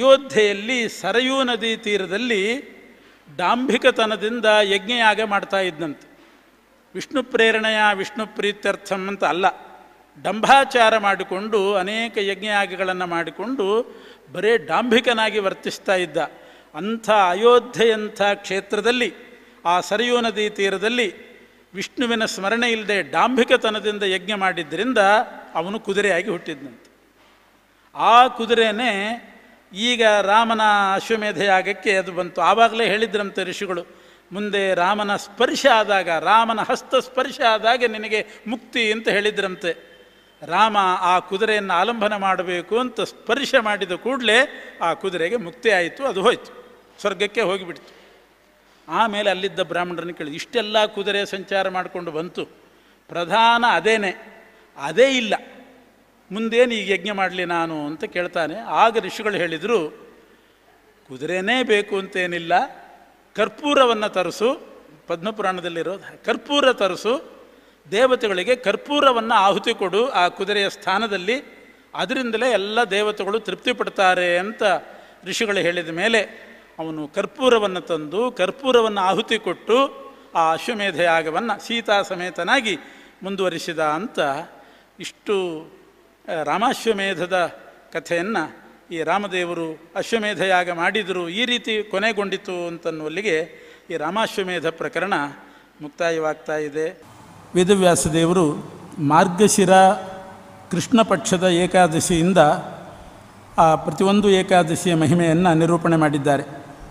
ಅಯೋಧ್ಯೆಯಲ್ಲಿ ಸರಯೂ ನದಿ ತೀರದಲ್ಲಿ ಡಾಂಭಿಕತನದಿಂದ ಯಜ್ಞಯಾಗ ಮಾಡ್ತಾ ಇದ್ದಂತೆ ವಿಷ್ಣು ಪ್ರೇರಣೆಯ ವಿಷ್ಣು ಪ್ರೀತ್ಯರ್ಥಂ ಅಂತ ಅಲ್ಲ ಡಂಭಾಚಾರ ಮಾಡಿಕೊಂಡು ಅನೇಕ ಯಜ್ಞಯಾಗಗಳನ್ನು ಮಾಡಿಕೊಂಡು ಬರೇ ಡಾಂಭಿಕನಾಗಿ ವರ್ತಿಸ್ತಾ ಇದ್ದ ಅಂಥ ಅಯೋಧ್ಯೆಯಂಥ ಕ್ಷೇತ್ರದಲ್ಲಿ ಆ ಸರಯೂ ನದಿ ತೀರದಲ್ಲಿ ವಿಷ್ಣುವಿನ ಸ್ಮರಣೆ ಇಲ್ಲದೆ ಡಾಂಭಿಕತನದಿಂದ ಯಜ್ಞ ಮಾಡಿದ್ದರಿಂದ ಅವನು ಕುದುರೆಯಾಗಿ ಹುಟ್ಟಿದ್ನಂತೆ ಆ ಕುದುರೆನೇ ಈಗ ರಾಮನ ಅಶ್ವಮೇಧ ಯಾಗಕ್ಕೆ ಅದು ಬಂತು ಆವಾಗಲೇ ಹೇಳಿದ್ರಂತೆ ಋಷಿಗಳು ಮುಂದೆ ರಾಮನ ಸ್ಪರ್ಶ ಆದಾಗ ರಾಮನ ಹಸ್ತ ಸ್ಪರ್ಶ ಆದಾಗ ನಿನಗೆ ಮುಕ್ತಿ ಅಂತ ಹೇಳಿದ್ರಂತೆ ರಾಮ ಆ ಕುದುರೆಯನ್ನು ಆಲಂಬನ ಮಾಡಬೇಕು ಅಂತ ಸ್ಪರ್ಶ ಮಾಡಿದ ಕೂಡಲೇ ಆ ಕುದುರೆಗೆ ಮುಕ್ತಿ ಆಯಿತು ಅದು ಹೋಯಿತು ಸ್ವರ್ಗಕ್ಕೆ ಹೋಗಿಬಿಡ್ತು ಆಮೇಲೆ ಅಲ್ಲಿದ್ದ ಬ್ರಾಹ್ಮಣರನ್ನು ಕೇಳಿ ಇಷ್ಟೆಲ್ಲ ಕುದುರೆ ಸಂಚಾರ ಮಾಡಿಕೊಂಡು ಬಂತು ಪ್ರಧಾನ ಅದೇನೆ ಅದೇ ಇಲ್ಲ ಮುಂದೇನು ಈಗ ಯಜ್ಞ ಮಾಡಲಿ ನಾನು ಅಂತ ಕೇಳ್ತಾನೆ ಆಗ ಋಷಿಗಳು ಹೇಳಿದರು ಕುದುರೆನೇ ಬೇಕು ಅಂತೇನಿಲ್ಲ ಕರ್ಪೂರವನ್ನು ತರಿಸು ಪದ್ಮಪುರಾಣದಲ್ಲಿರೋದು ಕರ್ಪೂರ ತರಿಸು ದೇವತೆಗಳಿಗೆ ಕರ್ಪೂರವನ್ನು ಆಹುತಿ ಕೊಡು ಆ ಕುದುರೆಯ ಸ್ಥಾನದಲ್ಲಿ ಅದರಿಂದಲೇ ಎಲ್ಲ ದೇವತೆಗಳು ತೃಪ್ತಿ ಪಡ್ತಾರೆ ಅಂತ ಋಷಿಗಳು ಹೇಳಿದ ಮೇಲೆ ಅವನು ಕರ್ಪೂರವನ್ನು ತಂದು ಕರ್ಪೂರವನ್ನು ಆಹುತಿ ಕೊಟ್ಟು ಆ ಅಶ್ವಮೇಧ ಯಾಗವನ್ನು ಸೀತಾ ಸಮೇತನಾಗಿ ಮುಂದುವರಿಸಿದ ಅಂತ ಇಷ್ಟು ಆ, ರಾಮಾಶ್ವಮೇಧದ ಕಥೆಯನ್ನು ಈ ರಾಮದೇವರು ಅಶ್ವಮೇಧ ಯಾಗ ಮಾಡಿದರು ಈ ರೀತಿ ಕೊನೆಗೊಂಡಿತು ಅಂತನ್ನುವಲ್ಲಿಗೆ ಈ ರಾಮಾಶ್ವಮೇಧ ಪ್ರಕರಣ ಮುಕ್ತಾಯವಾಗ್ತಾ ಇದೆ ವೇದವ್ಯಾಸ ದೇವರು ಮಾರ್ಗಶಿರ ಕೃಷ್ಣ ಪಕ್ಷದ ಏಕಾದಶಿಯಿಂದ ಆ ಪ್ರತಿಯೊಂದು ಏಕಾದಶಿಯ ಮಹಿಮೆಯನ್ನು ನಿರೂಪಣೆ ಮಾಡಿದ್ದಾರೆ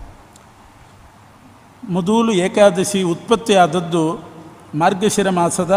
ಮೊದಲು ಏಕಾದಶಿ ಉತ್ಪತ್ತಿಯಾದದ್ದು ಮಾರ್ಗಶಿರ ಮಾಸದ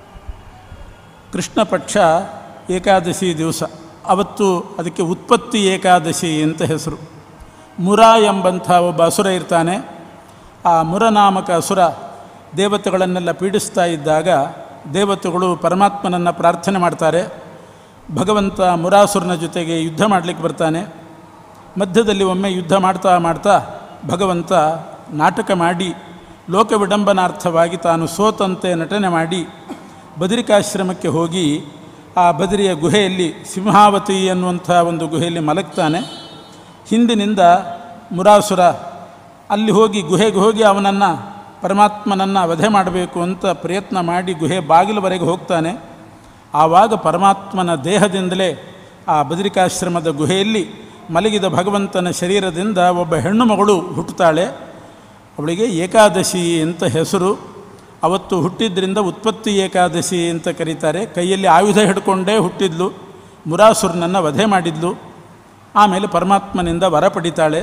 ಕೃಷ್ಣ ಪಕ್ಷ ಏಕಾದಶಿ ದಿವಸ ಅವತ್ತು ಅದಕ್ಕೆ ಉತ್ಪತ್ತಿ ಏಕಾದಶಿ ಅಂತ ಹೆಸರು ಮುರ ಎಂಬಂಥ ಒಬ್ಬ ಅಸುರ ಇರ್ತಾನೆ ಆ ಮುರ ನಾಮಕ ಅಸುರ ದೇವತೆಗಳನ್ನೆಲ್ಲ ಪೀಡಿಸ್ತಾ ಇದ್ದಾಗ ದೇವತೆಗಳು ಪರಮಾತ್ಮನನ್ನು ಪ್ರಾರ್ಥನೆ ಮಾಡ್ತಾರೆ ಭಗವಂತ ಮುರಾಸುರನ ಜೊತೆಗೆ ಯುದ್ಧ ಮಾಡಲಿಕ್ಕೆ ಬರ್ತಾನೆ ಮಧ್ಯದಲ್ಲಿ ಒಮ್ಮೆ ಯುದ್ಧ ಮಾಡ್ತಾ ಮಾಡ್ತಾ ಭಗವಂತ ನಾಟಕ ಮಾಡಿ ಲೋಕ ವಿಡಂಬನಾರ್ಥವಾಗಿ ತಾನು ಸೋತಂತೆ ನಟನೆ ಮಾಡಿ ಬದರಿಕಾಶ್ರಮಕ್ಕೆ ಹೋಗಿ ಆ ಬದರಿಯ ಗುಹೆಯಲ್ಲಿ ಸಿಂಹಾವತಿ ಅನ್ನುವಂಥ ಒಂದು ಗುಹೆಯಲ್ಲಿ ಮಲಗ್ತಾನೆ ಹಿಂದಿನಿಂದ ಮುರಾಸುರ ಅಲ್ಲಿ ಹೋಗಿ ಗುಹೆಗೆ ಹೋಗಿ ಅವನನ್ನು ಪರಮಾತ್ಮನನ್ನು ವಧೆ ಮಾಡಬೇಕು ಅಂತ ಪ್ರಯತ್ನ ಮಾಡಿ ಗುಹೆ ಬಾಗಿಲವರೆಗೆ ಹೋಗ್ತಾನೆ ಆವಾಗ ಪರಮಾತ್ಮನ ದೇಹದಿಂದಲೇ ಆ ಬದರಿಕಾಶ್ರಮದ ಗುಹೆಯಲ್ಲಿ ಮಲಗಿದ ಭಗವಂತನ ಶರೀರದಿಂದ ಒಬ್ಬ ಹೆಣ್ಣು ಮಗಳು ಹುಟ್ಟುತ್ತಾಳೆ ಅವಳಿಗೆ ಏಕಾದಶಿ ಅಂತ ಹೆಸರು ಅವತ್ತು ಹುಟ್ಟಿದ್ರಿಂದ ಉತ್ಪತ್ತಿ ಏಕಾದಶಿ ಅಂತ ಕರೀತಾರೆ ಕೈಯಲ್ಲಿ ಆಯುಧ ಹಿಡ್ಕೊಂಡೇ ಹುಟ್ಟಿದ್ಲು ಮುರಾಸುರನನ್ನು ವಧೆ ಮಾಡಿದ್ಲು ಆಮೇಲೆ ಪರಮಾತ್ಮನಿಂದ ವರ ಪಡಿತಾಳೆ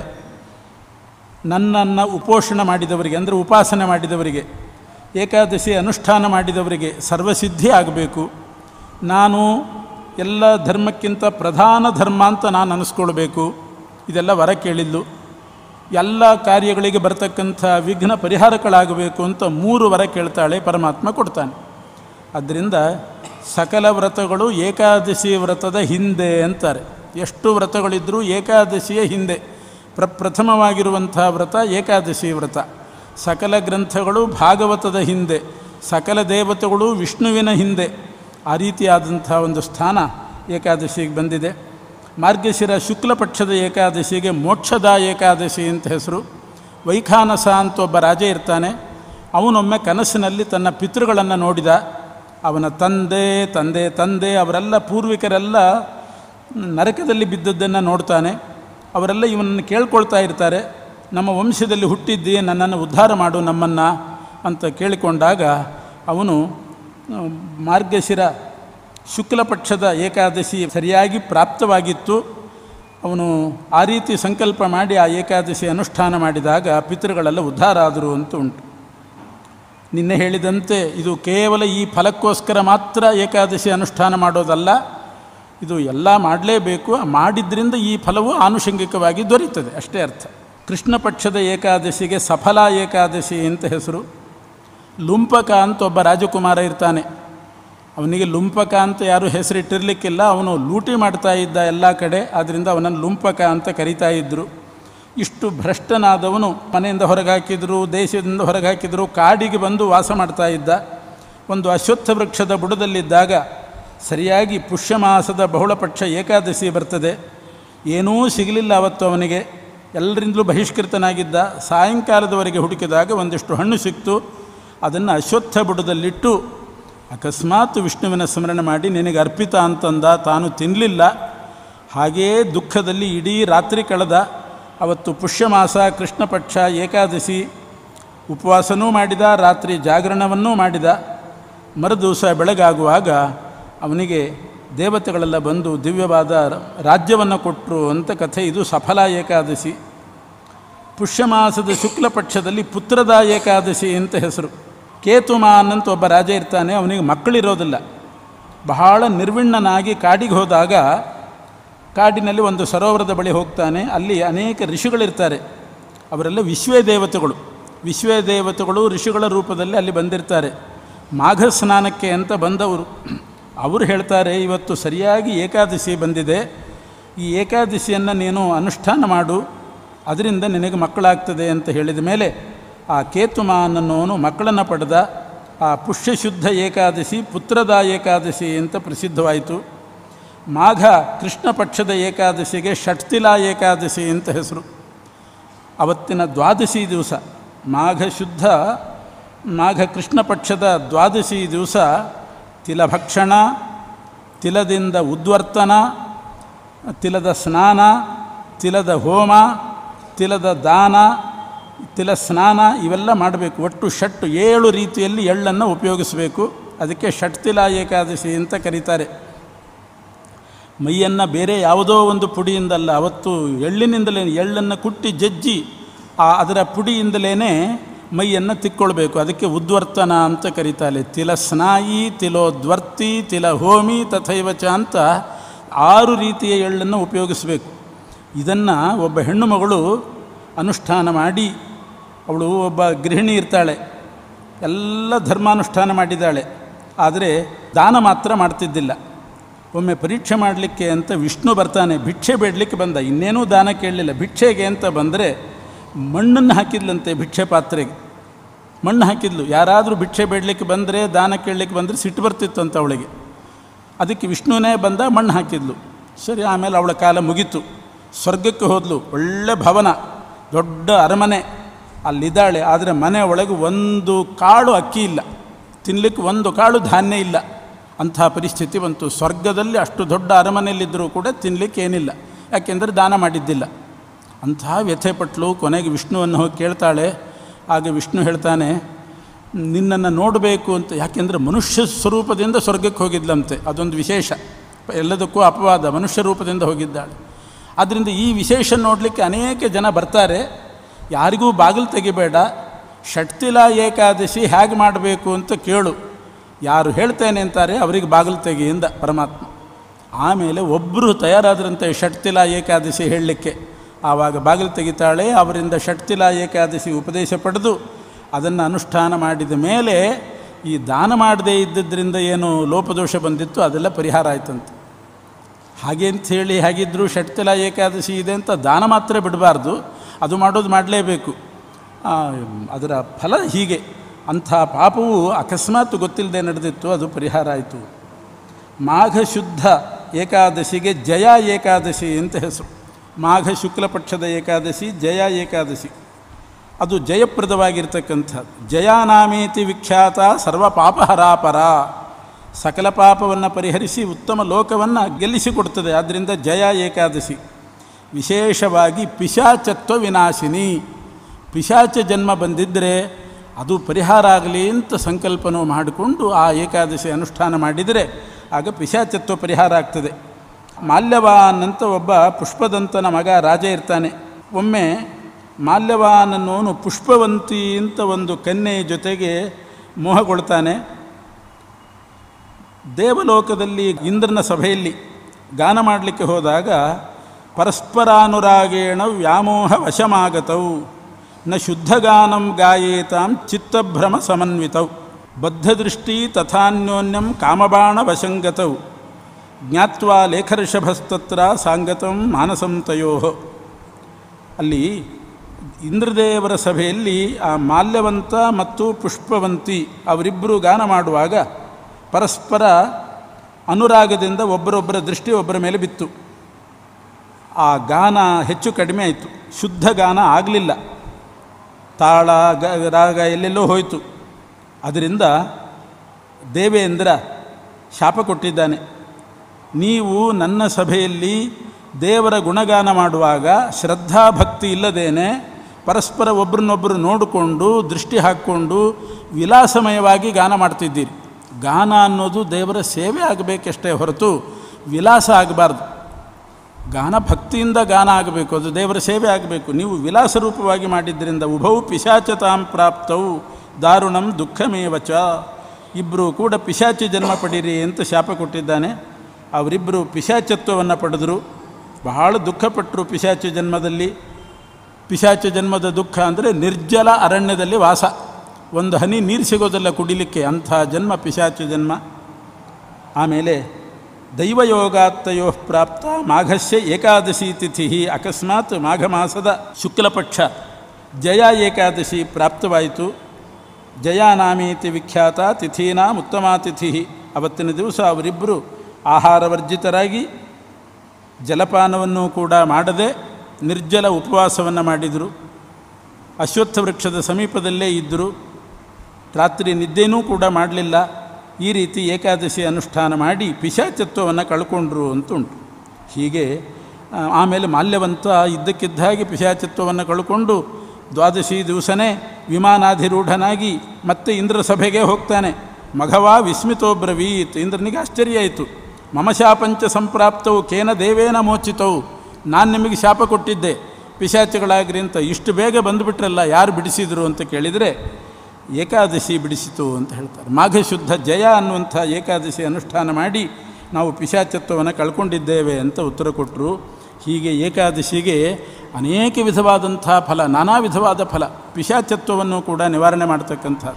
ನನ್ನನ್ನು ಉಪೋಷಣ ಮಾಡಿದವರಿಗೆ ಅಂದರೆ ಉಪಾಸನೆ ಮಾಡಿದವರಿಗೆ ಏಕಾದಶಿ ಅನುಷ್ಠಾನ ಮಾಡಿದವರಿಗೆ ಸರ್ವಸಿದ್ಧಿ ಆಗಬೇಕು ನಾನು ಎಲ್ಲ ಧರ್ಮಕ್ಕಿಂತ ಪ್ರಧಾನ ಧರ್ಮ ಅಂತ ನಾನು ಅನಿಸ್ಕೊಳ್ಬೇಕು ಇದೆಲ್ಲ ವರ ಕೇಳಿದ್ದು ಎಲ್ಲ ಕಾರ್ಯಗಳಿಗೆ ಬರ್ತಕ್ಕಂಥ ವಿಘ್ನ ಪರಿಹಾರಗಳಾಗಬೇಕು ಅಂತ ಮೂರು ವರ ಕೇಳ್ತಾಳೆ ಪರಮಾತ್ಮ ಕೊಡ್ತಾನೆ ಆದ್ದರಿಂದ ಸಕಲ ವ್ರತಗಳು ಏಕಾದಶಿ ವ್ರತದ ಹಿಂದೆ ಅಂತಾರೆ ಎಷ್ಟು ವ್ರತಗಳಿದ್ದರೂ ಏಕಾದಶಿಯ ಹಿಂದೆ ಪ್ರ ಪ್ರಥಮವಾಗಿರುವಂಥ ವ್ರತ ಏಕಾದಶಿ ವ್ರತ ಸಕಲ ಗ್ರಂಥಗಳು ಭಾಗವತದ ಹಿಂದೆ ಸಕಲ ದೇವತೆಗಳು ವಿಷ್ಣುವಿನ ಹಿಂದೆ ಆ ರೀತಿಯಾದಂಥ ಒಂದು ಸ್ಥಾನ ಏಕಾದಶಿಗೆ ಬಂದಿದೆ ಮಾರ್ಗಶಿರ ಶುಕ್ಲ ಪಕ್ಷದ ಏಕಾದಶಿಗೆ ಮೋಕ್ಷದ ಏಕಾದಶಿ ಅಂತ ಹೆಸರು ವೈಖಾನಸ ಅಂತ ಒಬ್ಬ ರಾಜ ಇರ್ತಾನೆ ಅವನೊಮ್ಮೆ ಕನಸಿನಲ್ಲಿ ತನ್ನ ಪಿತೃಗಳನ್ನು ನೋಡಿದ ಅವನ ತಂದೆ ತಂದೆ ತಂದೆ ಅವರೆಲ್ಲ ಪೂರ್ವಿಕರೆಲ್ಲ ನರಕದಲ್ಲಿ ಬಿದ್ದದ್ದನ್ನು ನೋಡ್ತಾನೆ ಅವರೆಲ್ಲ ಇವನನ್ನು ಕೇಳ್ಕೊಳ್ತಾ ಇರ್ತಾರೆ ನಮ್ಮ ವಂಶದಲ್ಲಿ ಹುಟ್ಟಿದ್ದೀ ನನ್ನನ್ನು ಉದ್ಧಾರ ಮಾಡು ನಮ್ಮನ್ನು ಅಂತ ಕೇಳಿಕೊಂಡಾಗ ಅವನು ಆ, ಮಾರ್ಗಶಿರ ಶುಕ್ಲ ಪಕ್ಷದ ಏಕಾದಶಿ ಸರಿಯಾಗಿ ಪ್ರಾಪ್ತವಾಗಿತ್ತು ಅವನು ಆ ರೀತಿ ಸಂಕಲ್ಪ ಮಾಡಿ ಆ ಏಕಾದಶಿ ಅನುಷ್ಠಾನ ಮಾಡಿದಾಗ ಪಿತೃಗಳೆಲ್ಲ ಉದ್ಧಾರ ಆದರು ಅಂತ ಉಂಟು ನಿನ್ನೆ ಹೇಳಿದಂತೆ ಇದು ಕೇವಲ ಈ ಫಲಕ್ಕೋಸ್ಕರ ಮಾತ್ರ ಏಕಾದಶಿ ಅನುಷ್ಠಾನ ಮಾಡೋದಲ್ಲ ಇದು ಎಲ್ಲ ಮಾಡಲೇಬೇಕು ಮಾಡಿದ್ರಿಂದ ಈ ಫಲವು ಆನುಷಂಗಿಕವಾಗಿ ದೊರೀತದೆ ಅಷ್ಟೇ ಅರ್ಥ ಕೃಷ್ಣ ಪಕ್ಷದ ಏಕಾದಶಿಗೆ ಸಫಲ ಏಕಾದಶಿ ಅಂತ ಹೆಸರು ಲುಂಪಕ ಅಂತ ಒಬ್ಬ ರಾಜಕುಮಾರ ಇರ್ತಾನೆ ಅವನಿಗೆ ಲುಂಪಕ ಅಂತ ಯಾರೂ ಹೆಸರಿಟ್ಟಿರಲಿಕ್ಕಿಲ್ಲ ಅವನು ಲೂಟಿ ಮಾಡ್ತಾ ಇದ್ದ ಎಲ್ಲ ಕಡೆ ಆದ್ದರಿಂದ ಅವನನ್ನು ಲುಂಪಕ ಅಂತ ಕರಿತಾ ಇದ್ದರು ಇಷ್ಟು ಭ್ರಷ್ಟನಾದವನು ಮನೆಯಿಂದ ಹೊರಗೆ ಹಾಕಿದ್ರು ದೇಶದಿಂದ ಹೊರಗೆ ಹಾಕಿದ್ರು ಕಾಡಿಗೆ ಬಂದು ವಾಸ ಮಾಡ್ತಾ ಇದ್ದ ಒಂದು ಅಶ್ವತ್ಥ ವೃಕ್ಷದ ಬುಡದಲ್ಲಿದ್ದಾಗ ಸರಿಯಾಗಿ ಪುಷ್ಯ ಮಾಸದ ಬಹುಳಪಕ್ಷ ಏಕಾದಶಿ ಬರ್ತದೆ ಏನೂ ಸಿಗಲಿಲ್ಲ ಅವತ್ತು ಅವನಿಗೆ ಎಲ್ಲರಿಂದಲೂ ಬಹಿಷ್ಕೃತನಾಗಿದ್ದ ಸಾಯಂಕಾಲದವರೆಗೆ ಹುಡುಕಿದಾಗ ಒಂದಿಷ್ಟು ಹಣ್ಣು ಸಿಕ್ತು ಅದನ್ನು ಅಶ್ವತ್ಥ ಬುಡದಲ್ಲಿಟ್ಟು ಅಕಸ್ಮಾತ್ ವಿಷ್ಣುವಿನ ಸ್ಮರಣೆ ಮಾಡಿ ನಿನಗೆ ಅರ್ಪಿತ ಅಂತಂದ ತಾನು ತಿನ್ನಲಿಲ್ಲ ಹಾಗೆಯೇ ದುಃಖದಲ್ಲಿ ಇಡೀ ರಾತ್ರಿ ಕಳೆದ ಅವತ್ತು ಪುಷ್ಯಮಾಸ ಕೃಷ್ಣಪಕ್ಷ ಏಕಾದಶಿ ಉಪವಾಸನೂ ಮಾಡಿದ ರಾತ್ರಿ ಜಾಗರಣವನ್ನೂ ಮಾಡಿದ ಮರುದಿವಸ ಬೆಳಗಾಗುವಾಗ ಅವನಿಗೆ ದೇವತೆಗಳೆಲ್ಲ ಬಂದು ದಿವ್ಯವಾದ ರಾಜ್ಯವನ್ನು ಕೊಟ್ಟರು ಅಂತ ಕಥೆ ಇದು ಸಫಲ ಏಕಾದಶಿ ಪುಷ್ಯಮಾಸದ ಶುಕ್ಲ ಪಕ್ಷದಲ್ಲಿ ಪುತ್ರದ ಏಕಾದಶಿ ಅಂತ ಹೆಸರು ಕೇತುಮಾನ್ ಅಂತ ಒಬ್ಬ ರಾಜ ಇರ್ತಾನೆ ಅವನಿಗೆ ಮಕ್ಕಳಿರೋದಿಲ್ಲ ಬಹಳ ನಿರ್ವಿಣ್ಣನಾಗಿ ಕಾಡಿಗೆ ಹೋದಾಗ ಕಾಡಿನಲ್ಲಿ ಒಂದು ಸರೋವರದ ಬಳಿ ಹೋಗ್ತಾನೆ ಅಲ್ಲಿ ಅನೇಕ ಋಷಿಗಳಿರ್ತಾರೆ ಅವರೆಲ್ಲ ವಿಶ್ವೇ ದೇವತೆಗಳು ವಿಶ್ವೇ ದೇವತೆಗಳು ಋಷಿಗಳ ರೂಪದಲ್ಲಿ ಅಲ್ಲಿ ಬಂದಿರ್ತಾರೆ ಮಾಘ ಸ್ನಾನಕ್ಕೆ ಅಂತ ಬಂದವರು ಅವರು ಹೇಳ್ತಾರೆ ಇವತ್ತು ಸರಿಯಾಗಿ ಏಕಾದಶಿ ಬಂದಿದೆ ಈ ಏಕಾದಶಿಯನ್ನು ನೀನು ಅನುಷ್ಠಾನ ಮಾಡು ಅದರಿಂದ ನಿನಗೆ ಮಕ್ಕಳಾಗ್ತದೆ ಅಂತ ಹೇಳಿದ ಮೇಲೆ ಆ ಕೇತುಮಾನ್ ಅನ್ನೋನು ಮಕ್ಕಳನ್ನು ಪಡೆದ ಆ ಪುಷ್ಯಶುದ್ಧ ಏಕಾದಶಿ ಪುತ್ರದ ಏಕಾದಶಿ ಅಂತ ಪ್ರಸಿದ್ಧವಾಯಿತು ಮಾಘ ಕೃಷ್ಣ ಪಕ್ಷದ ಏಕಾದಶಿಗೆ ಷಟ್ತಿಲಾ ಏಕಾದಶಿ ಅಂತ ಹೆಸರು ಅವತ್ತಿನ ದ್ವಾದಶಿ ದಿವಸ ಮಾಘ ಶುದ್ಧ ಮಾಘ ಕೃಷ್ಣ ಪಕ್ಷದ ದ್ವಾದಶಿ ದಿವಸ ತಿಲಭಕ್ಷಣ ತಿಲದಿಂದ ಉದ್ವರ್ತನ ತಿಲದ ಸ್ನಾನ ತಿಲದ ಹೋಮ ತಿಲದ ದಾನ ತಿಲ ಸ್ನಾನ ಇವೆಲ್ಲ ಮಾಡಬೇಕು ಒಟ್ಟು ಷಟ್ಟು ಏಳು ರೀತಿಯಲ್ಲಿ ಎಳ್ಳನ್ನು ಉಪಯೋಗಿಸಬೇಕು ಅದಕ್ಕೆ ಷಟ್ತಿಲ ಏಕಾದಶಿ ಅಂತ ಕರೀತಾರೆ ಮೈಯನ್ನು ಬೇರೆ ಯಾವುದೋ ಒಂದು ಪುಡಿಯಿಂದಲ್ಲ ಅವತ್ತು ಎಳ್ಳಿನಿಂದಲೇ ಎಳ್ಳನ್ನು ಕುಟ್ಟಿ ಜಜ್ಜಿ ಆ ಅದರ ಪುಡಿಯಿಂದಲೇ ಮೈಯನ್ನು ತಿಕ್ಕೊಳ್ಬೇಕು ಅದಕ್ಕೆ ಉದ್ವರ್ತನ ಅಂತ ಕರೀತಾರೆ ತಿಲ ಸ್ನಾಯಿ ತಿಲೋದ್ವರ್ತಿ ತಿಲ ಹೋಮಿ ತಥೈವಚ ಅಂತ ಆರು ರೀತಿಯ ಎಳ್ಳನ್ನು ಉಪಯೋಗಿಸಬೇಕು ಇದನ್ನು ಒಬ್ಬ ಹೆಣ್ಣು ಮಗಳು ಅನುಷ್ಠಾನ ಮಾಡಿ ಅವಳು ಒಬ್ಬ ಗೃಹಿಣಿ ಇರ್ತಾಳೆ ಎಲ್ಲ ಧರ್ಮಾನುಷ್ಠಾನ ಮಾಡಿದ್ದಾಳೆ ಆದರೆ ದಾನ ಮಾತ್ರ ಮಾಡ್ತಿದ್ದಿಲ್ಲ ಒಮ್ಮೆ ಪರೀಕ್ಷೆ ಮಾಡಲಿಕ್ಕೆ ಅಂತ ವಿಷ್ಣು ಬರ್ತಾನೆ ಭಿಕ್ಷೆ ಬೇಡಲಿಕ್ಕೆ ಬಂದ ಇನ್ನೇನೂ ದಾನ ಕೇಳಲಿಲ್ಲ ಭಿಕ್ಷೆಗೆ ಅಂತ ಬಂದರೆ ಮಣ್ಣನ್ನು ಹಾಕಿದ್ಲಂತೆ ಭಿಕ್ಷೆ ಪಾತ್ರೆಗೆ ಮಣ್ಣು ಹಾಕಿದ್ಲು ಯಾರಾದರೂ ಭಿಕ್ಷೆ ಬೇಡಲಿಕ್ಕೆ ಬಂದರೆ ದಾನ ಕೇಳಲಿಕ್ಕೆ ಬಂದರೆ ಸಿಟ್ಟು ಬರ್ತಿತ್ತಂತ ಅವಳಿಗೆ ಅದಕ್ಕೆ ವಿಷ್ಣುವೇ ಬಂದ ಮಣ್ಣು ಹಾಕಿದ್ಲು ಸರಿ ಆಮೇಲೆ ಅವಳ ಕಾಲ ಮುಗೀತು ಸ್ವರ್ಗಕ್ಕೆ ಹೋದ್ಲು ಒಳ್ಳೆ ಭವನ ದೊಡ್ಡ ಅರಮನೆ ಅಲ್ಲಿದ್ದಾಳೆ ಆದರೆ ಮನೆ ಒಳಗೆ ಒಂದು ಕಾಳು ಅಕ್ಕಿ ಇಲ್ಲ ತಿನ್ನಲಿಕ್ಕೆ ಒಂದು ಕಾಳು ಧಾನ್ಯ ಇಲ್ಲ ಅಂಥ ಪರಿಸ್ಥಿತಿ ಬಂತು ಸ್ವರ್ಗದಲ್ಲಿ ಅಷ್ಟು ದೊಡ್ಡ ಅರಮನೆಯಲ್ಲಿದ್ದರೂ ಕೂಡ ತಿನ್ನಲಿಕ್ಕೆ ಏನಿಲ್ಲ ಯಾಕೆಂದರೆ ದಾನ ಮಾಡಿದ್ದಿಲ್ಲ ಅಂಥ ವ್ಯಥೆ ಪಟ್ಲು ಕೊನೆಗೆ ವಿಷ್ಣುವನ್ನು ಹೋಗಿ ಕೇಳ್ತಾಳೆ ಆಗ ವಿಷ್ಣು ಹೇಳ್ತಾನೆ ನಿನ್ನನ್ನು ನೋಡಬೇಕು ಅಂತ ಯಾಕೆಂದರೆ ಮನುಷ್ಯ ಸ್ವರೂಪದಿಂದ ಸ್ವರ್ಗಕ್ಕೆ ಹೋಗಿದ್ಲಂತೆ ಅದೊಂದು ವಿಶೇಷ ಎಲ್ಲದಕ್ಕೂ ಅಪವಾದ ಮನುಷ್ಯ ರೂಪದಿಂದ ಹೋಗಿದ್ದಾಳೆ ಆದ್ದರಿಂದ ಈ ವಿಶೇಷ ನೋಡಲಿಕ್ಕೆ ಅನೇಕ ಜನ ಬರ್ತಾರೆ ಯಾರಿಗೂ ಬಾಗಿಲು ತೆಗಿಬೇಡ ಷಟ್ತಿಲ ಏಕಾದಶಿ ಹೇಗೆ ಮಾಡಬೇಕು ಅಂತ ಕೇಳು ಯಾರು ಹೇಳ್ತೇನೆ ಅಂತಾರೆ ಅವರಿಗೆ ಬಾಗಿಲು ತೆಗಿಯಿಂದ ಪರಮಾತ್ಮ ಆಮೇಲೆ ಒಬ್ಬರು ತಯಾರಾದ್ರಂತೆ ಷಟ್ತಿಲ ಏಕಾದಶಿ ಹೇಳಲಿಕ್ಕೆ ಆವಾಗ ಬಾಗಿಲು ತೆಗಿತಾಳೆ ಅವರಿಂದ ಷಟ್ತಿಲ ಏಕಾದಶಿ ಉಪದೇಶ ಪಡೆದು ಅದನ್ನು ಅನುಷ್ಠಾನ ಮಾಡಿದ ಮೇಲೆ ಈ ದಾನ ಮಾಡದೇ ಇದ್ದದ್ರಿಂದ ಏನು ಲೋಪದೋಷ ಬಂದಿತ್ತು ಅದೆಲ್ಲ ಪರಿಹಾರ ಆಯ್ತಂತೆ ಹಾಗೆ ಅಂತ ಹೇಳಿ ಹಾಗಿದ್ದರೂ ಷಟ್ತಿಲ ಏಕಾದಶಿ ಇದೆ ಅಂತ ದಾನ ಮಾತ್ರ ಬಿಡಬಾರ್ದು ಅದು ಮಾಡೋದು ಮಾಡಲೇಬೇಕು ಅದರ ಫಲ ಹೀಗೆ ಅಂಥ ಪಾಪವು ಅಕಸ್ಮಾತ್ ಗೊತ್ತಿಲ್ಲದೆ ನಡೆದಿತ್ತು ಅದು ಪರಿಹಾರ ಆಯಿತು ಮಾಘ ಶುದ್ಧ ಏಕಾದಶಿಗೆ ಜಯ ಏಕಾದಶಿ ಅಂತ ಹೆಸರು ಮಾಘ ಶುಕ್ಲ ಪಕ್ಷದ ಏಕಾದಶಿ ಜಯ ಏಕಾದಶಿ ಅದು ಜಯಪ್ರದವಾಗಿರ್ತಕ್ಕಂಥದ್ದು ಜಯಾನಾಮೇತಿ ವಿಖ್ಯಾತ ಸರ್ವ ಪಾಪಹರಾಪರ ಸಕಲ ಪಾಪವನ್ನು ಪರಿಹರಿಸಿ ಉತ್ತಮ ಲೋಕವನ್ನು ಗೆಲ್ಲಿಸಿಕೊಡ್ತದೆ ಆದ್ದರಿಂದ ಜಯ ಏಕಾದಶಿ ವಿಶೇಷವಾಗಿ ಪಿಶಾಚತ್ವ ವಿನಾಶಿನಿ ಪಿಶಾಚ ಜನ್ಮ ಬಂದಿದ್ದರೆ ಅದು ಪರಿಹಾರ ಆಗಲಿ ಅಂತ ಸಂಕಲ್ಪನೂ ಮಾಡಿಕೊಂಡು ಆ ಏಕಾದಶಿ ಅನುಷ್ಠಾನ ಮಾಡಿದರೆ ಆಗ ಪಿಶಾಚತ್ವ ಪರಿಹಾರ ಆಗ್ತದೆ ಮಾಲ್ಯವಾನ್ ಅಂತ ಒಬ್ಬ ಪುಷ್ಪದಂತನ ಮಗ ರಾಜ ಇರ್ತಾನೆ ಒಮ್ಮೆ ಮಾಲ್ಯವಾನ್ ಅನ್ನೋನು ಪುಷ್ಪವಂತಿ ಅಂತ ಒಂದು ಕನ್ಯೆಯ ಜೊತೆಗೆ ಮೋಹಗೊಳ್ತಾನೆ ದೇವಲೋಕದಲ್ಲಿ ಇಂದ್ರನ ಸಭೆಯಲ್ಲಿ ಗಾನ ಮಾಡಲಿಕ್ಕೆ ಹೋದಾಗ ಪರಸ್ಪರಾನುರಾಗೇಣ ವ್ಯಾಮೋಹ ವಶಮಾಗತವು ನ ಶುದ್ಧಗಾನಂ ಗಾಯೇತಾಂ ಚಿತ್ತಭ್ರಮ ಸಮನ್ವಿತವು ಬದ್ಧದೃಷ್ಟಿ ತಥಾನ್ಯೋನ್ಯಂ ಕಾಮಬಾಣ ವಶಂಗತೌ ಜ್ಞಾತ್ವಾ ಲೇಖರ್ಷಭಸ್ತತ್ರ ಸಾಂಗತಂ ಮಾನಸಂ ತಯೋ ಅಲ್ಲಿ ಇಂದ್ರದೇವರ ಸಭೆಯಲ್ಲಿ ಆ ಮಾಲ್ಯವಂತ ಮತ್ತು ಪುಷ್ಪವಂತಿ ಅವರಿಬ್ಬರು ಗಾನ ಮಾಡುವಾಗ ಪರಸ್ಪರ ಅನುರಾಗದಿಂದ ಒಬ್ಬರೊಬ್ಬರ ದೃಷ್ಟಿ ಒಬ್ಬರ ಮೇಲೆ ಬಿತ್ತು ಆ ಗಾನ ಹೆಚ್ಚು ಕಡಿಮೆ ಆಯಿತು ಶುದ್ಧ ಗಾನ ಆಗಲಿಲ್ಲ ತಾಳ ಗ ರಾಗ ಎಲ್ಲೆಲ್ಲೋ ಹೋಯಿತು ಅದರಿಂದ ದೇವೇಂದ್ರ ಶಾಪ ಕೊಟ್ಟಿದ್ದಾನೆ ನೀವು ನನ್ನ ಸಭೆಯಲ್ಲಿ ದೇವರ ಗುಣಗಾನ ಮಾಡುವಾಗ ಶ್ರದ್ಧಾಭಕ್ತಿ ಇಲ್ಲದೇನೆ ಪರಸ್ಪರ ಒಬ್ಬರನ್ನೊಬ್ಬರು ನೋಡಿಕೊಂಡು ದೃಷ್ಟಿ ಹಾಕ್ಕೊಂಡು ವಿಲಾಸಮಯವಾಗಿ ಗಾನ ಮಾಡ್ತಿದ್ದೀರಿ ಗಾನ ಅನ್ನೋದು ದೇವರ ಸೇವೆ ಆಗಬೇಕಷ್ಟೇ ಹೊರತು ವಿಲಾಸ ಆಗಬಾರ್ದು ಗಾನ ಭಕ್ತಿಯಿಂದ ಗಾನ ಆಗಬೇಕು ಅದು ದೇವರ ಸೇವೆ ಆಗಬೇಕು ನೀವು ವಿಲಾಸ ರೂಪವಾಗಿ ಮಾಡಿದ್ದರಿಂದ ಉಭೌ ಪಿಶಾಚತಾಂ ಪ್ರಾಪ್ತವು ದಾರುಣಂ ದುಃಖಮೇವಚ ಇಬ್ಬರು ಕೂಡ ಪಿಶಾಚಿ ಜನ್ಮ ಪಡೀರಿ ಅಂತ ಶಾಪ ಕೊಟ್ಟಿದ್ದಾನೆ ಅವರಿಬ್ಬರು ಪಿಶಾಚತ್ವವನ್ನು ಪಡೆದರು ಬಹಳ ದುಃಖಪಟ್ಟರು ಪಿಶಾಚಿ ಜನ್ಮದಲ್ಲಿ ಪಿಶಾಚ ಜನ್ಮದ ದುಃಖ ಅಂದರೆ ನಿರ್ಜಲ ಅರಣ್ಯದಲ್ಲಿ ವಾಸ ಒಂದು ಹನಿ ನೀರು ಸಿಗೋದಿಲ್ಲ ಕುಡಿಲಿಕ್ಕೆ ಅಂಥ ಜನ್ಮ ಪಿಶಾಚ ಜನ್ಮ ಆಮೇಲೆ ದೈವಯೋಗಾತ್ತಯೋ ಪ್ರಾಪ್ತ ಮಾಘಸ್ಯ ಏಕಾದಶಿ ತಿಥಿ ಅಕಸ್ಮಾತ್ ಮಾಘ ಮಾಸದ ಶುಕ್ಲಪಕ್ಷ ಜಯ ಏಕಾದಶಿ ಪ್ರಾಪ್ತವಾಯಿತು ಜಯಾನಾಮೀತಿ ವಿಖ್ಯಾತ ತಿಥೀನಾಂ ಉತ್ತಮ ತಿಥಿ ಅವತ್ತಿನ ದಿವಸ ಅವರಿಬ್ಬರು ಆಹಾರವರ್ಜಿತರಾಗಿ ಜಲಪಾನವನ್ನು ಕೂಡ ಮಾಡದೆ ನಿರ್ಜಲ ಉಪವಾಸವನ್ನು ಮಾಡಿದರು ಅಶ್ವತ್ಥ ವೃಕ್ಷದ ಸಮೀಪದಲ್ಲೇ ಇದ್ದರು ರಾತ್ರಿ ನಿದ್ದೆನೂ ಕೂಡ ಮಾಡಲಿಲ್ಲ ಈ ರೀತಿ ಏಕಾದಶಿ ಅನುಷ್ಠಾನ ಮಾಡಿ ಪಿಶಾಚತ್ವವನ್ನು ಕಳ್ಕೊಂಡ್ರು ಅಂತ ಉಂಟು ಹೀಗೆ ಆ, ಆಮೇಲೆ ಮಾಲ್ಯವಂತ ಇದ್ದಕ್ಕಿದ್ದ ಹಾಗೆ ಪಿಶಾಚತ್ವವನ್ನು ಕಳ್ಕೊಂಡು ದ್ವಾದಶಿ ದಿವಸನೇ ವಿಮಾನಾಧಿರೂಢನಾಗಿ ಮತ್ತೆ ಇಂದ್ರ ಸಭೆಗೆ ಹೋಗ್ತಾನೆ ಮಘವಾ ವಿಸ್ಮಿತೋ ಬ್ರವೀತ್ ಇಂದ್ರನಿಗೆ ಆಶ್ಚರ್ಯ ಆಯಿತು ಮಮ ಶಾಪಂಚ ಸಂಪ್ರಾಪ್ತವು ಕೇನ ದೇವೇನ ಮೋಚಿತವು ನಾನು ನಿಮಗೆ ಶಾಪ ಕೊಟ್ಟಿದ್ದೆ ಪಿಶಾಚಿಗಳಾಗ್ರಿ ಅಂತ ಇಷ್ಟು ಬೇಗ ಬಂದುಬಿಟ್ರಲ್ಲ ಯಾರು ಬಿಡಿಸಿದರು ಅಂತ ಕೇಳಿದರೆ ಏಕಾದಶಿ ಬಿಡಿಸಿತು ಅಂತ ಹೇಳ್ತಾರೆ ಮಾಘಶುದ್ಧ ಜಯ ಅನ್ನುವಂಥ ಏಕಾದಶಿ ಅನುಷ್ಠಾನ ಮಾಡಿ ನಾವು ಪಿಶಾಚತ್ವವನ್ನು ಕಳ್ಕೊಂಡಿದ್ದೇವೆ ಅಂತ ಉತ್ತರ ಕೊಟ್ಟರು ಹೀಗೆ ಏಕಾದಶಿಗೆ ಅನೇಕ ವಿಧವಾದಂಥ ಫಲ ನಾನಾ ವಿಧವಾದ ಫಲ ಪಿಶಾಚತ್ವವನ್ನು ಕೂಡ ನಿವಾರಣೆ ಮಾಡ್ತಕ್ಕಂಥದ್ದು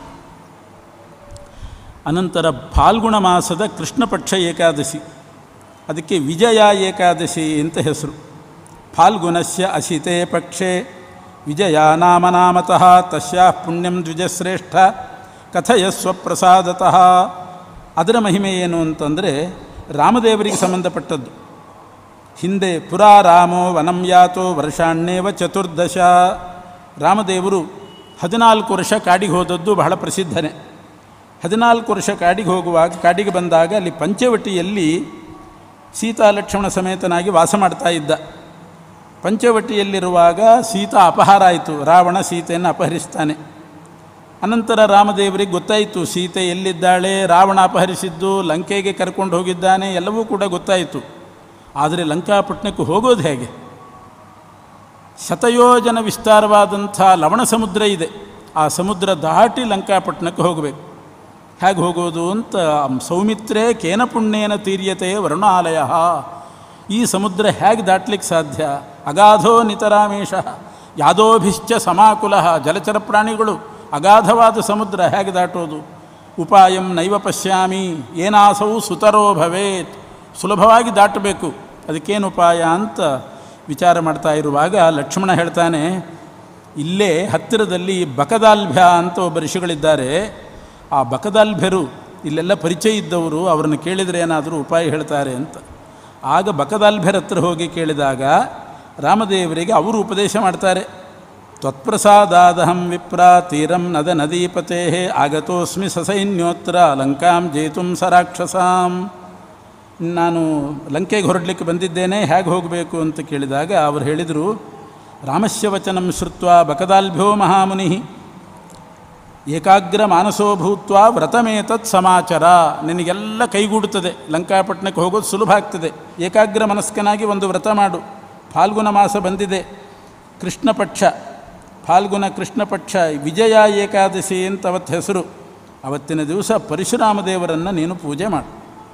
ಅನಂತರ ಫಾಲ್ಗುಣ ಮಾಸದ ಕೃಷ್ಣ ಪಕ್ಷ ಏಕಾದಶಿ ಅದಕ್ಕೆ ವಿಜಯ ಏಕಾದಶಿ ಅಂತ ಹೆಸರು ಫಾಲ್ಗುಣಸ್ಯ ಅಸಿತೆ ಪಕ್ಷೆ ವಿಜಯ ನಾಮ ನಾಮತಃ ತಸ್ಯಾ ಪುಣ್ಯಂ ದ್ವಿಜಶ್ರೇಷ್ಠ ಕಥಯಸ್ವ ಪ್ರಸಾದತಃ ಅದರ ಮಹಿಮೆ ಏನು ಅಂತಂದರೆ ರಾಮದೇವರಿಗೆ ಸಂಬಂಧಪಟ್ಟದ್ದು ಹಿಂದೆ ಪುರಾ ರಾಮೋ ವನಂ ಯಾತೋ ವರ್ಷಾಣ್ಯೇವ ಚತುರ್ದಶ ರಾಮದೇವರು ಹದಿನಾಲ್ಕು ವರ್ಷ ಕಾಡಿಗೆ ಹೋದದ್ದು ಬಹಳ ಪ್ರಸಿದ್ಧನೇ ಹದಿನಾಲ್ಕು ವರ್ಷ ಕಾಡಿಗೆ ಹೋಗುವಾಗ ಕಾಡಿಗೆ ಬಂದಾಗ ಅಲ್ಲಿ ಪಂಚವಟಿಯಲ್ಲಿ ಸೀತಾ ಲಕ್ಷ್ಮಣ ಸಮೇತನಾಗಿ ವಾಸ ಮಾಡ್ತಾ ಇದ್ದ ಪಂಚವಟಿಯಲ್ಲಿರುವಾಗ ಸೀತಾ ಅಪಹಾರ ಆಯಿತು ರಾವಣ ಸೀತೆಯನ್ನು ಅಪಹರಿಸ್ತಾನೆ ಅನಂತರ ರಾಮದೇವರಿಗೆ ಗೊತ್ತಾಯಿತು ಸೀತೆ ಎಲ್ಲಿದ್ದಾಳೆ ರಾವಣ ಅಪಹರಿಸಿದ್ದು ಲಂಕೆಗೆ ಕರ್ಕೊಂಡು ಹೋಗಿದ್ದಾನೆ ಎಲ್ಲವೂ ಕೂಡ ಗೊತ್ತಾಯಿತು ಆದರೆ ಲಂಕಾಪಟ್ಟಣಕ್ಕೆ ಹೋಗೋದು ಹೇಗೆ ಶತಯೋಜನ ವಿಸ್ತಾರವಾದಂಥ ಲವಣ ಸಮುದ್ರ ಇದೆ ಆ ಸಮುದ್ರ ದಾಟಿ ಲಂಕಾಪಟ್ಟಣಕ್ಕೆ ಹೋಗಬೇಕು ಹೇಗೆ ಹೋಗೋದು ಅಂತ ಸೌಮಿತ್ರೇ ಕೇನ ಪುಣ್ಯೇನ ತೀರ್ಯತೆ ವರುಣಾಲಯ ಈ ಸಮುದ್ರ ಹೇಗೆ ದಾಟ್ಲಿಕ್ಕೆ ಸಾಧ್ಯ ಅಗಾಧೋ ನಿತರಾಮೇಶ ಯಾದೋಭಿಶ್ಚ ಸಮಾಕುಲ ಜಲಚರ ಪ್ರಾಣಿಗಳು ಅಗಾಧವಾದ ಸಮುದ್ರ ಹೇಗೆ ದಾಟೋದು ಉಪಾಯಂ ನೈವ ಪಶ್ಯಾಮಿ ಏನಾಸವು ಸುತರೋ ಭವೇತ್ ಸುಲಭವಾಗಿ ದಾಟಬೇಕು ಅದಕ್ಕೇನು ಉಪಾಯ ಅಂತ ವಿಚಾರ ಮಾಡ್ತಾ ಇರುವಾಗ ಲಕ್ಷ್ಮಣ ಹೇಳ್ತಾನೆ ಇಲ್ಲೇ ಹತ್ತಿರದಲ್ಲಿ ಬಕದಾಲ್ಭ್ಯ ಅಂತ ಒಬ್ಬ ಋಷಿಗಳಿದ್ದಾರೆ ಆ ಬಕದಾಲ್ಭ್ಯರು ಇಲ್ಲೆಲ್ಲ ಪರಿಚಯ ಇದ್ದವರು ಅವ್ರನ್ನ ಕೇಳಿದರೆ ಏನಾದರೂ ಉಪಾಯ ಹೇಳ್ತಾರೆ ಅಂತ ಆಗ ಬಕದಾಲ್ಭ್ಯರ ಹತ್ರ ಹೋಗಿ ಕೇಳಿದಾಗ ರಾಮದೇವರಿಗೆ ಅವರು ಉಪದೇಶ ಮಾಡ್ತಾರೆ ತ್ವತ್ಪ್ರಸಾದಾದಹಂ ವಿಪ್ರ ತೀರಂ ನದ ನದೀಪತೆ ಆಗತೋಸ್ಮಿ ಸಸೈನ್ಯೋತ್ರ ಲಂಕಾಂ ಜೇತುಂ ಸರಾಕ್ಷಸಾಂ ನಾನು ಲಂಕೆಗೆ ಹೊರಡಲಿಕ್ಕೆ ಬಂದಿದ್ದೇನೆ ಹೇಗೆ ಹೋಗಬೇಕು ಅಂತ ಕೇಳಿದಾಗ ಅವರು ಹೇಳಿದರು ರಾಮಸ್ಯ ವಚನಂ ಶ್ರುತ್ವ ಬಕದಾಲ್ಭ್ಯೋ ಮಹಾಮುನಿ ಏಕಾಗ್ರ ಮಾನಸೋ ಭೂತ್ವ ವ್ರತಮೇತತ್ ಸಮಾಚಾರ ನಿನಗೆಲ್ಲ ಕೈಗೂಡುತ್ತದೆ ಲಂಕಾಪಟ್ಟಣಕ್ಕೆ ಹೋಗೋದು ಸುಲಭ ಆಗ್ತದೆ ಏಕಾಗ್ರ ಮನಸ್ಕನಾಗಿ ಒಂದು ವ್ರತ ಮಾಡು ಫಾಲ್ಗುಣ ಮಾಸ ಬಂದಿದೆ ಕೃಷ್ಣ ಪಕ್ಷ ಫಾಲ್ಗುಣ ಕೃಷ್ಣ ಪಕ್ಷ ವಿಜಯ ಏಕಾದಶಿ ಅಂತ ಅವತ್ತು ಹೆಸರು ಅವತ್ತಿನ ದಿವಸ ಪರಶುರಾಮ ದೇವರನ್ನು ನೀನು ಪೂಜೆ ಮಾಡು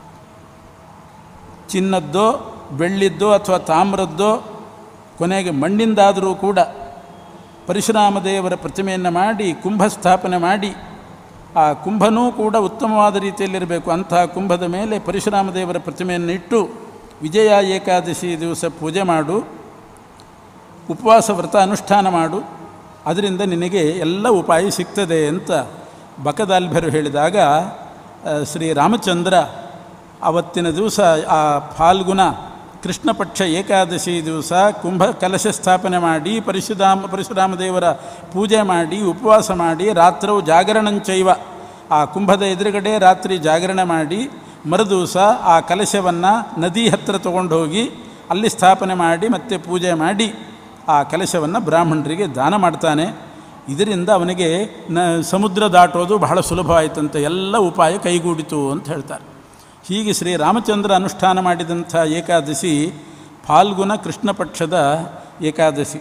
ಚಿನ್ನದ್ದೋ ಬೆಳ್ಳಿದ್ದೋ ಅಥವಾ ತಾಮ್ರದ್ದೋ ಕೊನೆಗೆ ಮಣ್ಣಿಂದಾದರೂ ಕೂಡ ಪರಶುರಾಮ ದೇವರ ಪ್ರತಿಮೆಯನ್ನು ಮಾಡಿ ಕುಂಭ ಸ್ಥಾಪನೆ ಮಾಡಿ ಆ ಕುಂಭನೂ ಕೂಡ ಉತ್ತಮವಾದ ರೀತಿಯಲ್ಲಿರಬೇಕು ಅಂತಹ ಕುಂಭದ ಮೇಲೆ ಪರಶುರಾಮ ದೇವರ ಪ್ರತಿಮೆಯನ್ನು ಇಟ್ಟು ವಿಜಯ ಏಕಾದಶಿ ದಿವಸ ಪೂಜೆ ಮಾಡು ಉಪವಾಸ ವ್ರತ ಅನುಷ್ಠಾನ ಮಾಡು ಅದರಿಂದ ನಿನಗೆ ಎಲ್ಲ ಉಪಾಯ ಸಿಗ್ತದೆ ಅಂತ ಬಕದಾಲ್ಭರು ಹೇಳಿದಾಗ ಆ, ಶ್ರೀ ರಾಮಚಂದ್ರ ಅವತ್ತಿನ ದಿವಸ ಆ ಫಾಲ್ಗುಣ ಕೃಷ್ಣ ಪಕ್ಷ ಏಕಾದಶಿ ದಿವಸ ಕುಂಭ ಕಲಶ ಸ್ಥಾಪನೆ ಮಾಡಿ ಪರಶುರಾಮ ಪರಶುರಾಮ ದೇವರ ಪೂಜೆ ಮಾಡಿ ಉಪವಾಸ ಮಾಡಿ ರಾತ್ರವು ಜಾಗರಣಂಚೈವ ಆ ಕುಂಭದ ಎದುರುಗಡೆ ರಾತ್ರಿ ಜಾಗರಣೆ ಮಾಡಿ ಮರುದಿವಸ ಆ ಕಲಶವನ್ನು ನದಿ ಹತ್ತಿರ ತಗೊಂಡು ಹೋಗಿ ಅಲ್ಲಿ ಸ್ಥಾಪನೆ ಮಾಡಿ ಮತ್ತೆ ಪೂಜೆ ಮಾಡಿ ಆ ಕಲಶವನ್ನು ಬ್ರಾಹ್ಮಣರಿಗೆ ದಾನ ಮಾಡ್ತಾನೆ ಇದರಿಂದ ಅವನಿಗೆ ನ ಸಮುದ್ರ ದಾಟೋದು ಬಹಳ ಸುಲಭವಾಯಿತಂತೆ ಎಲ್ಲ ಉಪಾಯ ಕೈಗೂಡಿತು ಅಂತ ಹೇಳ್ತಾರೆ ಹೀಗೆ ಶ್ರೀ ರಾಮಚಂದ್ರ ಅನುಷ್ಠಾನ ಮಾಡಿದಂಥ ಏಕಾದಶಿ ಫಾಲ್ಗುಣ ಕೃಷ್ಣ ಪಕ್ಷದ ಏಕಾದಶಿ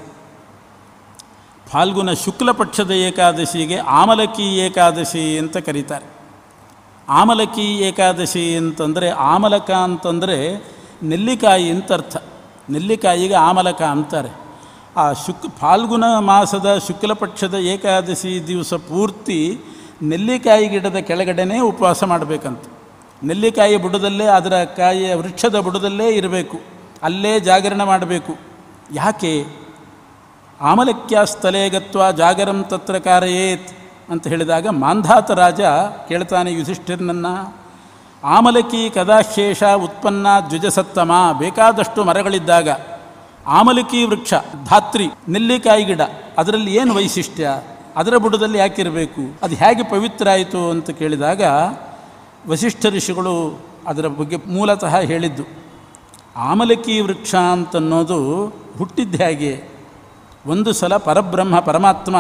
ಫಾಲ್ಗುಣ ಶುಕ್ಲ ಪಕ್ಷದ ಏಕಾದಶಿಗೆ ಆಮಲಕಿ ಏಕಾದಶಿ ಅಂತ ಕರೀತಾರೆ ಆಮಲಕಿ ಏಕಾದಶಿ ಅಂತಂದರೆ ಆಮಲಕ ಅಂತಂದರೆ ನೆಲ್ಲಿಕಾಯಿ ಅಂತ ಅರ್ಥ ನೆಲ್ಲಿಕಾಯಿಗೆ ಆಮಲಕ ಅಂತಾರೆ ಆ ಶುಕ್ ಫಾಲ್ಗುಣ ಮಾಸದ ಶುಕ್ಲ ಪಕ್ಷದ ಏಕಾದಶಿ ದಿವಸ ಪೂರ್ತಿ ನೆಲ್ಲಿಕಾಯಿ ಗಿಡದ ಕೆಳಗಡೆನೇ ಉಪವಾಸ ಮಾಡಬೇಕಂತ ನೆಲ್ಲಿಕಾಯಿ ಬುಡದಲ್ಲೇ ಅದರ ಕಾಯಿಯ ವೃಕ್ಷದ ಬುಡದಲ್ಲೇ ಇರಬೇಕು ಅಲ್ಲೇ ಜಾಗರಣೆ ಮಾಡಬೇಕು ಯಾಕೆ ಆಮಲಕ್ಯಾಸ್ತಲೇ ಗತ್ವ ಜಾಗರಂ ತತ್ರ ಕಾರಯೇತ್ ಅಂತ ಹೇಳಿದಾಗ ಮಾಂಧಾತ ರಾಜ ಕೇಳ್ತಾನೆ ಯುಧಿಷ್ಠಿರನನ್ನು ಆಮಲಕಿ ಕದಾಶೇಷ ಉತ್ಪನ್ನ ದ್ವಿಜಸತ್ತಮ ಬೇಕಾದಷ್ಟು ಮರಗಳಿದ್ದಾಗ ಆಮಲಕಿ ವೃಕ್ಷ ಧಾತ್ರಿ ನೆಲ್ಲಿಕಾಯಿ ಗಿಡ ಅದರಲ್ಲಿ ಏನು ವೈಶಿಷ್ಟ್ಯ ಅದರ ಬುಡದಲ್ಲಿ ಯಾಕಿರಬೇಕು ಅದು ಹೇಗೆ ಪವಿತ್ರ ಆಯಿತು ಅಂತ ಕೇಳಿದಾಗ ವಸಿಷ್ಠ ಋಷಿಗಳು ಅದರ ಬಗ್ಗೆ ಮೂಲತಃ ಹೇಳಿದ್ದು ಆಮಲಕಿ ವೃಕ್ಷ ಅಂತನ್ನೋದು ಹುಟ್ಟಿದ್ದು ಹೇಗೆ ಒಂದು ಸಲ ಪರಬ್ರಹ್ಮ ಪರಮಾತ್ಮ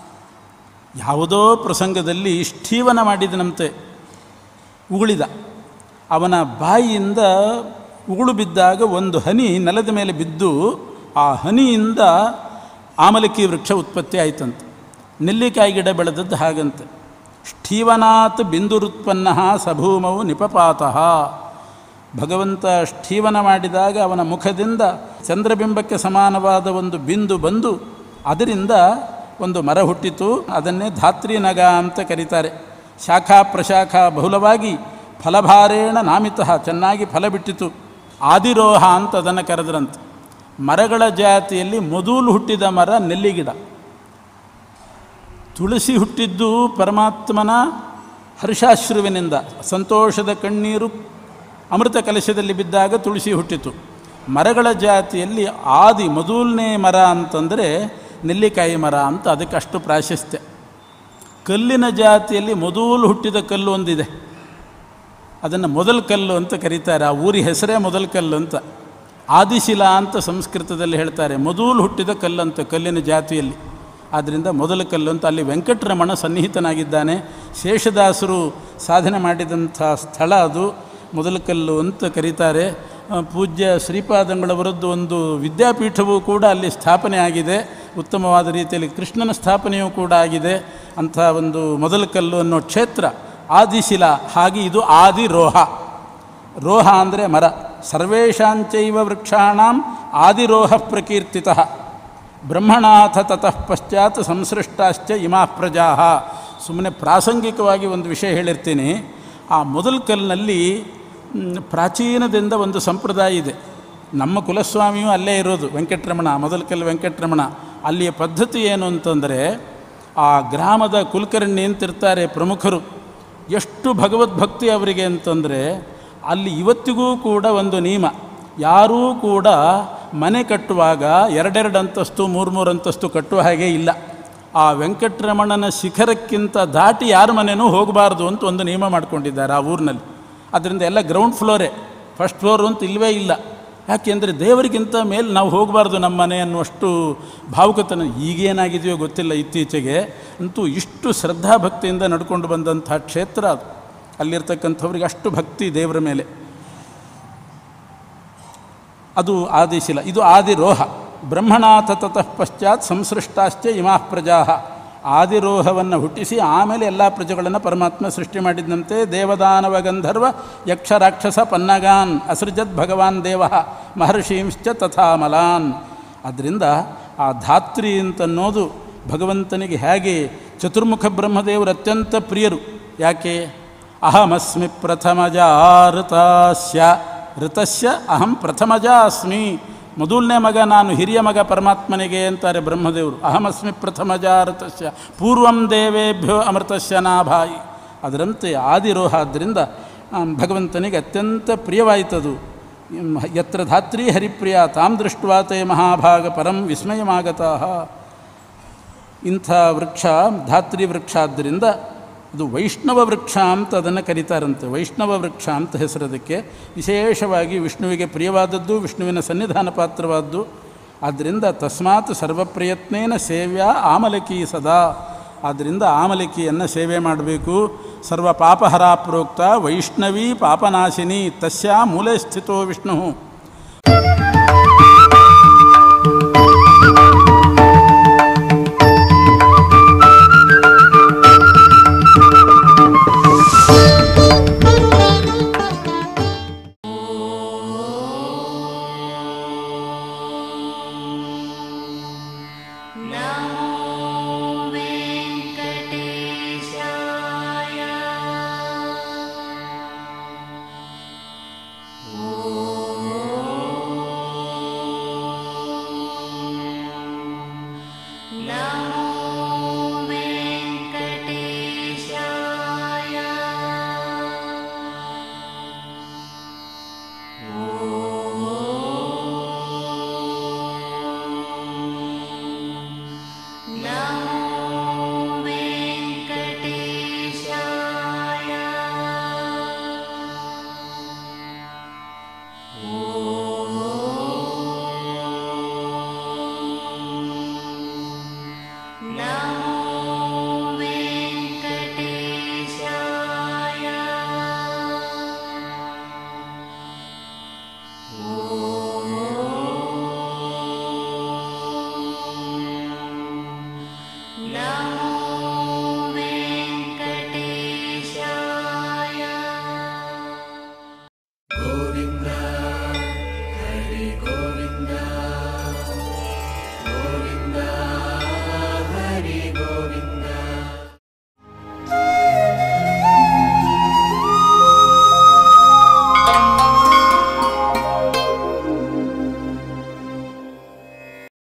ಯಾವುದೋ ಪ್ರಸಂಗದಲ್ಲಿ ಷ್ಠೀವನ ಮಾಡಿದನಂತೆ ಉಗುಳಿದ ಅವನ ಬಾಯಿಯಿಂದ ಉಗುಳು ಬಿದ್ದಾಗ ಒಂದು ಹನಿ ನೆಲದ ಮೇಲೆ ಬಿದ್ದು ಆ ಹನಿಯಿಂದ ಆಮಲಕಿ ವೃಕ್ಷ ಉತ್ಪತ್ತಿ ಆಯ್ತಂತೆ ನೆಲ್ಲಿಕಾಯಿ ಗಿಡ ಬೆಳೆದದ್ದು ಹಾಗಂತೆ ಷ್ಠೀವನಾತ್ ಬಿಂದುರುತ್ಪನ್ನ ಸಭೂಮವು ನಿಪಪಾತಃ ಭಗವಂತ ಷ್ಠೀವನ ಮಾಡಿದಾಗ ಅವನ ಮುಖದಿಂದ ಚಂದ್ರಬಿಂಬಕ್ಕೆ ಸಮಾನವಾದ ಒಂದು ಬಿಂದು ಬಂದು ಅದರಿಂದ ಒಂದು ಮರ ಹುಟ್ಟಿತು ಅದನ್ನೇ ಧಾತ್ರಿ ನಗ ಅಂತ ಕರೀತಾರೆ ಶಾಖಾ ಪ್ರಶಾಖಾ ಬಹುಲವಾಗಿ ಫಲಭಾರೇಣ ನಾಮಿತಃ ಚೆನ್ನಾಗಿ ಫಲ ಬಿಟ್ಟಿತು ಆದಿರೋಹ ಅಂತ ಅದನ್ನು ಕರೆದ್ರಂತೆ ಮರಗಳ ಜಾತಿಯಲ್ಲಿ ಮೊದಲು ಹುಟ್ಟಿದ ಮರ ನೆಲ್ಲಿಗಿಡ ತುಳಸಿ ಹುಟ್ಟಿದ್ದು ಪರಮಾತ್ಮನ ಹರ್ಷಾಶ್ರುವಿನಿಂದ ಸಂತೋಷದ ಕಣ್ಣೀರು ಅಮೃತ ಕಲಶದಲ್ಲಿ ಬಿದ್ದಾಗ ತುಳಸಿ ಹುಟ್ಟಿತು ಮರಗಳ ಜಾತಿಯಲ್ಲಿ ಆದಿ ಮೊದಲನೇ ಮರ ಅಂತಂದರೆ ನೆಲ್ಲಿಕಾಯಿ ಮರ ಅಂತ ಅದಕ್ಕೆ ಅಷ್ಟು ಪ್ರಾಶಸ್ತ್ಯ ಕಲ್ಲಿನ ಜಾತಿಯಲ್ಲಿ ಮೊದಲು ಹುಟ್ಟಿದ ಕಲ್ಲು ಒಂದಿದೆ ಅದನ್ನು ಮೊದಲ ಕಲ್ಲು ಅಂತ ಕರೀತಾರೆ ಆ ಊರಿ ಹೆಸರೇ ಮೊದಲ ಕಲ್ಲು ಅಂತ ಆದಿಶಿಲಾ ಅಂತ ಸಂಸ್ಕೃತದಲ್ಲಿ ಹೇಳ್ತಾರೆ ಮೊದಲು ಹುಟ್ಟಿದ ಕಲ್ಲು ಅಂತ ಕಲ್ಲಿನ ಜಾತಿಯಲ್ಲಿ ಆದ್ದರಿಂದ ಮೊದಲ ಕಲ್ಲು ಅಂತ ಅಲ್ಲಿ ವೆಂಕಟರಮಣ ಸನ್ನಿಹಿತನಾಗಿದ್ದಾನೆ ಶೇಷದಾಸರು ಸಾಧನೆ ಮಾಡಿದಂಥ ಸ್ಥಳ ಅದು ಮೊದಲ ಕಲ್ಲು ಅಂತ ಕರೀತಾರೆ ಆ, ಪೂಜ್ಯ ಶ್ರೀಪಾದಂಗಳವರದ್ದು ಒಂದು ವಿದ್ಯಾಪೀಠವೂ ಕೂಡ ಅಲ್ಲಿ ಸ್ಥಾಪನೆ ಆಗಿದೆ ಉತ್ತಮವಾದ ರೀತಿಯಲ್ಲಿ ಕೃಷ್ಣನ ಸ್ಥಾಪನೆಯೂ ಕೂಡ ಆಗಿದೆ ಅಂಥ ಒಂದು ಮೊದಲ ಕಲ್ಲು ಅನ್ನೋ ಕ್ಷೇತ್ರ ಆದಿಶಿಲಾ ಹಾಗೆ ಇದು ಆದಿರೋಹ ರೋಹ ಅಂದರೆ ಮರ ಸರ್ವೇಷಾಂಚೈವ ವೃಕ್ಷಾಣಂ ಆದಿರೋಹ ಪ್ರಕೀರ್ತಿತ ಬ್ರಹ್ಮಣಾಥ ತತಃ ಪಶ್ಚಾತ್ ಸಂಸೃಷ್ಟಾಶ್ಚ ಇಮಾ ಪ್ರಜಾ ಸುಮ್ಮನೆ ಪ್ರಾಸಂಗಿಕವಾಗಿ ಒಂದು ವಿಷಯ ಹೇಳಿರ್ತೀನಿ ಆ ಮೊದಲ ಕಲ್ಲಿನಲ್ಲಿ ಮ್, ಪ್ರಾಚೀನದಿಂದ ಒಂದು ಸಂಪ್ರದಾಯ ಇದೆ ನಮ್ಮ ಕುಲಸ್ವಾಮಿಯೂ ಅಲ್ಲೇ ಇರೋದು ವೆಂಕಟರಮಣ ಮೊದಲ ಕಲ್ಲು ವೆಂಕಟರಮಣ ಅಲ್ಲಿಯ ಪದ್ಧತಿ ಏನು ಅಂತಂದರೆ ಆ ಗ್ರಾಮದ ಕುಲಕರ್ಣಿ ಅಂತಿರ್ತಾರೆ ಪ್ರಮುಖರು ಎಷ್ಟು ಭಗವದ್ಭಕ್ತಿ ಅವರಿಗೆ ಅಂತಂದರೆ ಅಲ್ಲಿ ಇವತ್ತಿಗೂ ಕೂಡ ಒಂದು ನಿಯಮ ಯಾರೂ ಕೂಡ ಮನೆ ಕಟ್ಟುವಾಗ ಎರಡೆರಡು ಅಂತಸ್ತು ಮೂರು ಮೂರು ಅಂತಸ್ತು ಕಟ್ಟುವ ಹಾಗೆ ಇಲ್ಲ ಆ ವೆಂಕಟರಮಣನ ಶಿಖರಕ್ಕಿಂತ ದಾಟಿ ಯಾರ ಮನೆಯೂ ಹೋಗಬಾರ್ದು ಅಂತ ಒಂದು ನಿಯಮ ಮಾಡ್ಕೊಂಡಿದ್ದಾರೆ ಆ ಊರಿನಲ್ಲಿ ಅದರಿಂದ ಎಲ್ಲ ಗ್ರೌಂಡ್ ಫ್ಲೋರೇ ಫಸ್ಟ್ ಫ್ಲೋರು ಅಂತ ಇಲ್ಲವೇ ಇಲ್ಲ ಯಾಕೆಂದರೆ ದೇವರಿಗಿಂತ ಮೇಲೆ ನಾವು ಹೋಗಬಾರ್ದು ನಮ್ಮ ಮನೆ ಅನ್ನುವಷ್ಟು ಭಾವುಕತನ ಈಗೇನಾಗಿದೆಯೋ ಗೊತ್ತಿಲ್ಲ ಇತ್ತೀಚೆಗೆ ಅಂತೂ ಇಷ್ಟು ಶ್ರದ್ಧಾಭಕ್ತಿಯಿಂದ ನಡ್ಕೊಂಡು ಬಂದಂಥ ಕ್ಷೇತ್ರ ಅದು ಅಲ್ಲಿರ್ತಕ್ಕಂಥವ್ರಿಗೆ ಅಷ್ಟು ಭಕ್ತಿ ದೇವರ ಮೇಲೆ ಅದು ಆದಿಶಿಲ ಇದು ಆದಿರೋಹ ಬ್ರಹ್ಮಣಾಥ ತತಃ ಪಶ್ಚಾತ್ ಸಂಸೃಷ್ಟಾಶ್ಚ ಇಮಾ ಪ್ರಜಾ ಆದಿರೋಹವನ್ನು ಹುಟ್ಟಿಸಿ ಆಮೇಲೆ ಎಲ್ಲ ಪ್ರಜೆಗಳನ್ನು ಪರಮಾತ್ಮ ಸೃಷ್ಟಿ ಮಾಡಿದಂತೆ ದೇವದಾನವ ಗಂಧರ್ವ ಯಕ್ಷ ರಾಕ್ಷಸ ಪನ್ನಗಾನ್ ಅಸೃಜತ್ ಭಗವಾನ್ ದೇವ ಮಹರ್ಷೀಂಶ್ಚ ತಥಾ ಮಲಾನ್ ಅದರಿಂದ ಆ ಧಾತ್ರಿ ಅಂತನ್ನೋದು ಭಗವಂತನಿಗೆ ಹೇಗೆ ಚತುರ್ಮುಖ ಬ್ರಹ್ಮದೇವರು ಅತ್ಯಂತ ಪ್ರಿಯರು ಯಾಕೆ ಅಹಮಸ್ಮಿ ಪ್ರಥಮಜ ಋತಸ್ಯ ಋತಸ್ಯ ಅಹಂ ಪ್ರಥಮಜ ಅಸ್ಮಿ ಮೊದಲನೇ ಮಗ ನಾನು ಹಿರಿಯ ಮಗ ಪರಮಾತ್ಮನಿಗೆ ಅಂತಾರೆ ಬ್ರಹ್ಮದೇವರು ಅಹಮಸ್ಮಿ ಪ್ರಥಮಜ ಋತಸ್ಯ ಪೂರ್ವಂ ದೇವೇಭ್ಯೋ ಅಮೃತಸ್ಯ ನಾಭಾಯಿ ಅದರಂತೆ ಆದಿರೋಹ ಆದ್ದರಿಂದ ಆ, ಭಗವಂತನಿಗೆ ಅತ್ಯಂತ ಪ್ರಿಯವಾಯಿತದು ಯತ್ರ ಧಾತ್ರಿ ಹರಿಪ್ರಿಯ ತಾಂ ದೃಷ್ಟ್ವಾ ತೇ ಮಹಾಭಾಗ ಪರಂ ವಿಸ್ಮಯಮಾಗತಃ ಇಂಥ ವೃಕ್ಷ ಧಾತ್ರಿ ವೃಕ್ಷ ಆದ್ದರಿಂದ ಅದು ವೈಷ್ಣವ ವೃಕ್ಷ ಅಂತ ಅದನ್ನು ಕರೀತಾರಂತೆ ವೈಷ್ಣವ ವೃಕ್ಷ ಅಂತ ಹೆಸರದಕ್ಕೆ ವಿಶೇಷವಾಗಿ ವಿಷ್ಣುವಿಗೆ ಪ್ರಿಯವಾದದ್ದು ವಿಷ್ಣುವಿನ ಸನ್ನಿಧಾನ ಪಾತ್ರವಾದ್ದು ಆದ್ದರಿಂದ ತಸ್ಮಾತ್ ಸರ್ವಪ್ರಯತ್ನೇನ ಸೇವ್ಯ ಆಮಲಕಿ ಸದಾ ಆದ್ದರಿಂದ ಆಮಲಕಿಯನ್ನು ಸೇವೆ ಮಾಡಬೇಕು ಸರ್ವ ಪಾಪಹರ ಪ್ರೋಕ್ತ ವೈಷ್ಣವಿ ಪಾಪನಾಶಿನಿ ತಸ್ಯಾ ಮೂಲೆ ಸ್ಥಿತೋ ವಿಷ್ಣು